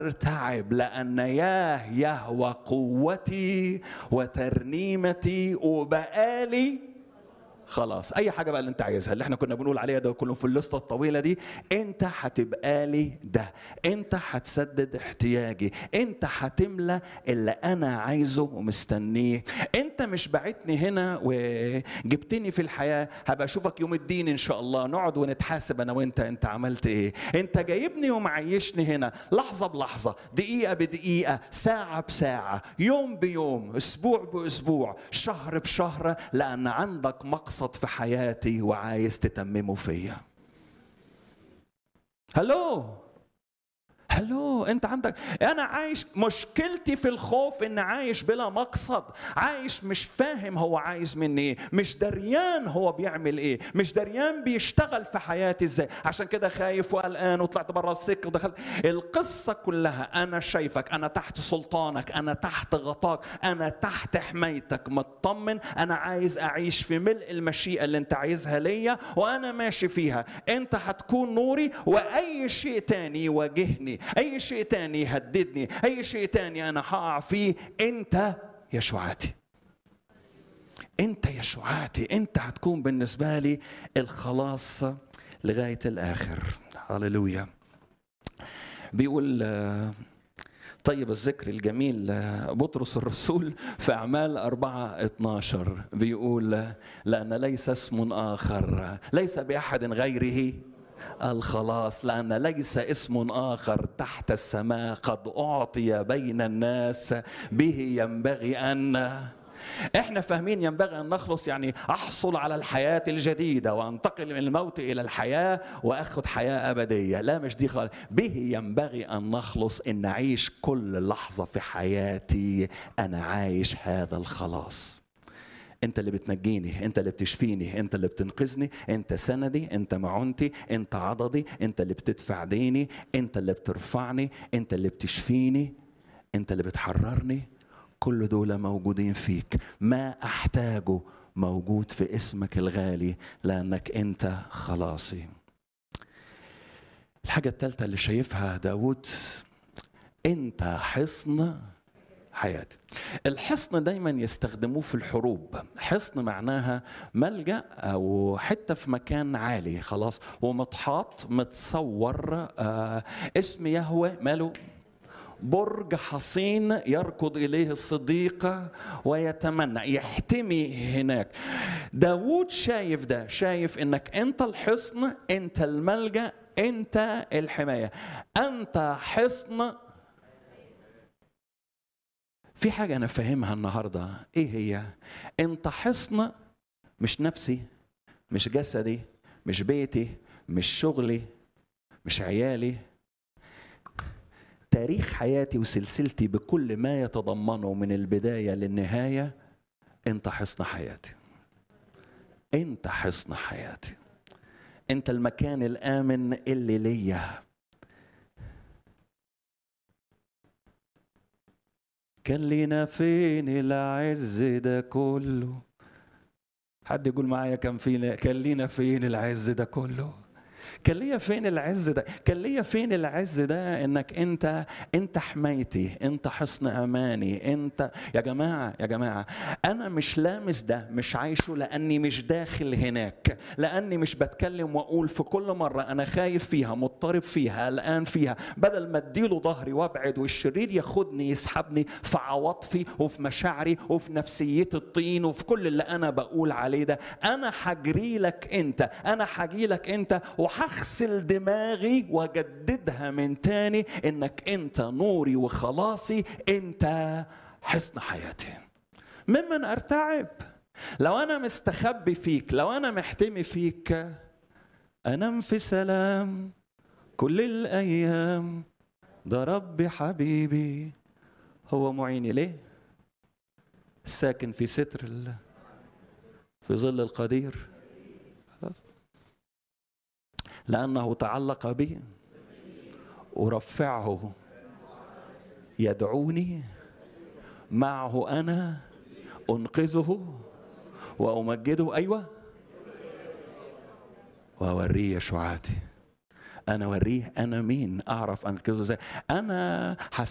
ارتعب لأن ياه يهوى قوتي وترنيمتي وبقالي خلاص اي حاجه بقى اللي انت عايزها اللي احنا كنا بنقول عليها ده كله في الليسته الطويله دي انت هتبقى لي ده انت هتسدد احتياجي انت هتملى اللي انا عايزه ومستنيه انت مش بعتني هنا وجبتني في الحياه هبقى اشوفك يوم الدين ان شاء الله نقعد ونتحاسب انا وانت انت عملت ايه انت جايبني ومعيشني هنا لحظه بلحظه دقيقه بدقيقه ساعه بساعه يوم بيوم اسبوع باسبوع شهر بشهر لان عندك مقصد مقصد في حياتي وعايز تتممه فيا هلو هلو انت عندك انا عايش مشكلتي في الخوف ان عايش بلا مقصد عايش مش فاهم هو عايز مني ايه مش دريان هو بيعمل ايه مش دريان بيشتغل في حياتي ازاي عشان كده خايف وقلقان وطلعت بره السكه ودخلت القصه كلها انا شايفك انا تحت سلطانك انا تحت غطاك انا تحت حمايتك مطمن انا عايز اعيش في ملء المشيئه اللي انت عايزها ليا وانا ماشي فيها انت هتكون نوري واي شيء تاني يواجهني اي شيء تاني يهددني اي شيء تاني انا هقع فيه انت يشوعاتي انت يشوعاتي انت هتكون بالنسبه لي الخلاص لغايه الاخر هللويا بيقول طيب الذكر الجميل بطرس الرسول في أعمال أربعة 12 بيقول لأن ليس اسم آخر ليس بأحد غيره الخلاص لأن ليس اسم آخر تحت السماء قد أعطي بين الناس به ينبغي أن احنا فاهمين ينبغي ان نخلص يعني احصل على الحياه الجديده وانتقل من الموت الى الحياه واخذ حياه ابديه لا مش دي خالص به ينبغي ان نخلص ان نعيش كل لحظه في حياتي انا عايش هذا الخلاص انت اللي بتنجيني انت اللي بتشفيني انت اللي بتنقذني انت سندي انت معونتي انت عضدي انت اللي بتدفع ديني انت اللي بترفعني انت اللي بتشفيني انت اللي بتحررني كل دول موجودين فيك ما احتاجه موجود في اسمك الغالي لانك انت خلاصي الحاجة الثالثة اللي شايفها داود انت حصن حياتي الحصن دايما يستخدموه في الحروب حصن معناها ملجا او حته في مكان عالي خلاص ومتحاط متصور آه اسم يهوه ماله برج حصين يركض اليه الصديق ويتمنى يحتمي هناك داود شايف ده شايف انك انت الحصن انت الملجا انت الحمايه انت حصن في حاجة أنا فاهمها النهاردة إيه هي؟ أنت حصن مش نفسي مش جسدي مش بيتي مش شغلي مش عيالي تاريخ حياتي وسلسلتي بكل ما يتضمنه من البداية للنهاية أنت حصن حياتي أنت حصن حياتي أنت المكان الآمن اللي ليا كان لينا فين العز ده كله حد يقول معايا كان فينا كان لينا فين العز ده كله كان ليا فين العز ده كان ليا فين العز ده انك انت انت حمايتي انت حصن اماني انت يا جماعه يا جماعه انا مش لامس ده مش عايشه لاني مش داخل هناك لاني مش بتكلم واقول في كل مره انا خايف فيها مضطرب فيها قلقان فيها بدل ما اديله ظهري وابعد والشرير ياخدني يسحبني في عواطفي وفي مشاعري وفي نفسيتي الطين وفي كل اللي انا بقول عليه ده انا هجري لك انت انا هجي لك انت وهغسل دماغي واجددها من تاني انك انت نوري وخلاصي انت حصن حياتي ممن ارتعب لو انا مستخبي فيك لو انا محتمي فيك انام في سلام كل الايام ده ربي حبيبي هو معيني ليه ساكن في ستر الله في ظل القدير لأنه تعلق بي أرفعه يدعوني معه أنا أنقذه وأمجده أيوة وأوريه يشوعاتي انا اوريه انا مين اعرف انقذه ازاي انا